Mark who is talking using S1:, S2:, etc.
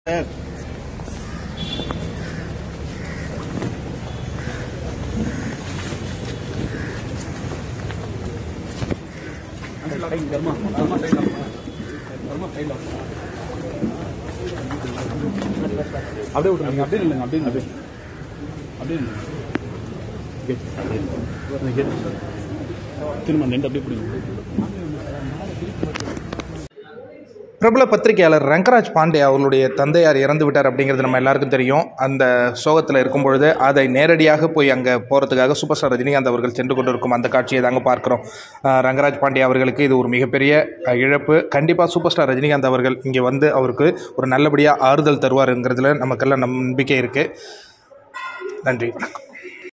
S1: அப்படியே விட்டுருங்க அப்படியே இல்லைங்க அப்படியே அப்படியே அப்படியே நில்லுங்க. Okay. அந்த gate. திரும்ப நின்று அப்படியே பிடிங்க
S2: பிரபல பத்திரிகையாளர் ரங்கராஜ் பாண்டே அவர்களுடைய தந்தையார் இறந்து விட்டார் அப்படிங்கிறது நம்ம எல்லாருக்கும் தெரியும் அந்த சோகத்தில் இருக்கும் பொழுது அதை நேரடியாக போய் அங்கே போகிறதுக்காக சூப்பர் ஸ்டார் ரஜினிகாந்த் அவர்கள் சென்று கொண்டிருக்கும் அந்த காட்சியை தாங்க பார்க்குறோம் அஹ் ரங்கராஜ் பாண்டே அவர்களுக்கு இது ஒரு மிகப்பெரிய அஹ், இழப்பு கண்டிப்பாக சூப்பர் ஸ்டார் ரஜினிகாந்த் அவர்கள் இங்கே வந்து அவருக்கு ஒரு நல்லபடியாக ஆறுதல் தருவாருங்கிறதுல நமக்கெல்லாம் நம்பிக்கை இருக்குது நன்றி வணக்கம்